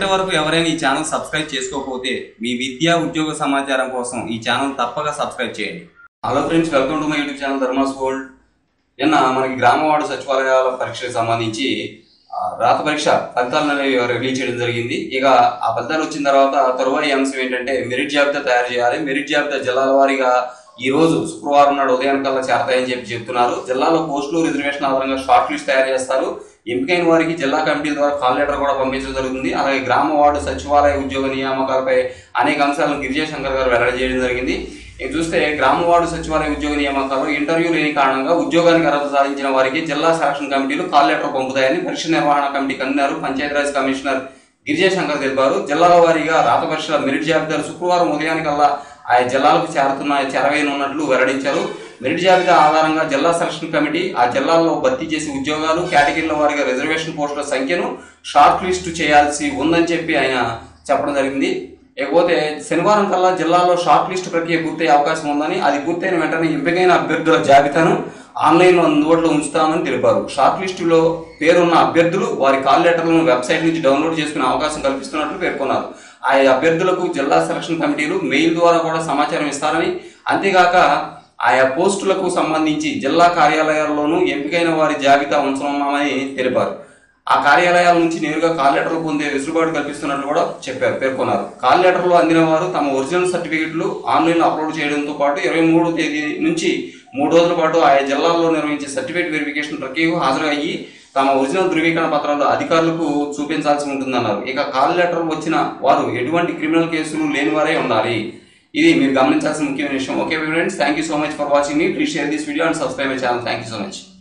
ఇప్పటి వరకు ఎవరైనా ఈ ఛానల్ సబ్స్క్రైబ్ చేసుకోకపోతే మీ విద్యా ఉద్యోగ సమాచారం కోసం ఈ ఛానల్ తప్పక సబ్స్క్రైబ్ చేయండి hello friends welcome to my YouTube channel Dharma's gold నిన్న మనకి గ్రామ వార్డు సచివాలయాల పరీక్షకు సంబంధించి ఆ, రాత పరీక్ష ఫలితాలను అనేవి రిలీజ్ చేయడం జరిగింది ఇక ఆ ఫలితాలు వచ్చిన తర్వాత తరువాయి అంశం ఏంటంటే మెరిట్ జాబితా తయారు చేయాలి మెరిట్ జాబితా జిల్లాల వారీగా ఈ రోజు శుక్రవారం నాడు ఉదయానికల్లా చేరతాయని చెప్పి చెప్తున్నారు జిల్లాలో పోస్టులు రిజర్వేషన్ ఆధారంగా షార్ట్ లిస్ట్ తయారు చేస్తారు ఎంపికైన వారికి జిల్లా కమిటీల ద్వారా కాల్ లెటర్ కూడా పంపించడం జరుగుతుంది అలాగే గ్రామ వార్డు సచివాలయ ఉద్యోగ నియామకాలపై అనేక అంశాలను గిరిజా శంకర్ గారు వెల్లడి చేయడం జరిగింది ఇక చూస్తే గ్రామ వార్డు సచివాలయ ఉద్యోగ నియామకాలు ఇంటర్వ్యూ లేని కారణంగా ఉద్యోగానికి అర్హత సాధించిన వారికి జిల్లా సెలక్షన్ కమిటీలు కాల్ లెటర్ పంపుతాయని పరీక్ష నిర్వహణ committee convener Panchayati Raj commissioner Girija Shankar తెలిపారు జిల్లాల వారీగా రాత పరీక్షల మెరిట్ జాబితాలు శుక్రవారం ఉదయానికల్లా ఆయా జిల్లాలకు చేరుతున్న చేరవేయనున్నట్లు వెల్లడించారు మెరిట్ జాబితా ఆధారంగా జిల్లా సెలక్షన్ కమిటీ ఆ జిల్లాల్లో భర్తీ చేసే ఉద్యోగాలు కేటగిరీల వారీగా రిజర్వేషన్ పోస్టుల సంఖ్యను షార్ట్ లిస్ట్ చేయాల్సి ఉందని చెప్పి ఆయన చెప్పడం జరిగింది ఇకపోతే శనివారం కల్లా జిల్లాలో షార్ట్ లిస్ట్ ప్రక్రియ పూర్తయ్యే అవకాశం ఉందని అది పూర్తయిన వెంటనే ఎంపికైన అభ్యర్థుల జాబితాను ఆన్లైన్లో అందుబాటులో ఉంచుతామని తెలిపారు షార్ట్ లిస్టులో పేరున్న అభ్యర్థులు వారి కాల్ లెటర్లను వెబ్సైట్ నుంచి డౌన్లోడ్ చేసుకునే అవకాశం కల్పిస్తున్నట్లు పేర్కొన్నారు ఆయా అభ్యర్థులకు జిల్లా సెలక్షన్ కమిటీలు మెయిల్ ద్వారా కూడా సమాచారం ఇస్తారని అంతేగాక ఆయా పోస్టులకు సంబంధించి జిల్లా కార్యాలయాల్లోనూ ఎంపికైన వారి జాబితా ఉంచనున్నామని తెలిపారు ఆ కార్యాలయాల నుంచి నేరుగా కాల్ లెటర్లు పొందే వెసులుబాటు కల్పిస్తున్నట్లు కూడా చెప్పారు పేర్కొన్నారు కాల్ లెటర్లు అందిన వారు తమ ఒరిజినల్ సర్టిఫికెట్లు ఆన్లైన్లో అప్లోడ్ చేయడంతో పాటు ఇరవై మూడు తేదీ నుంచి మూడు రోజుల పాటు ఆయా జిల్లాల్లో నిర్వహించే సర్టిఫికేట్ వెరిఫికేషన్ ప్రక్రియకు హాజరయ్యి తమ ఒరిజినల్ ధృవీకరణ పత్రాలు అధికారులకు చూపించాల్సి ఉంటుందన్నారు ఇక కాల్ లెటర్ వచ్చిన వారు ఎటువంటి క్రిమినల్ కేసులు లేని వారే ఉండాలి ఇది మీరు గమనించాల్సిన ముఖ్యమైన విషయం okay friends thank you so much for watching మీ please share this video and subscribe my channel thank you so much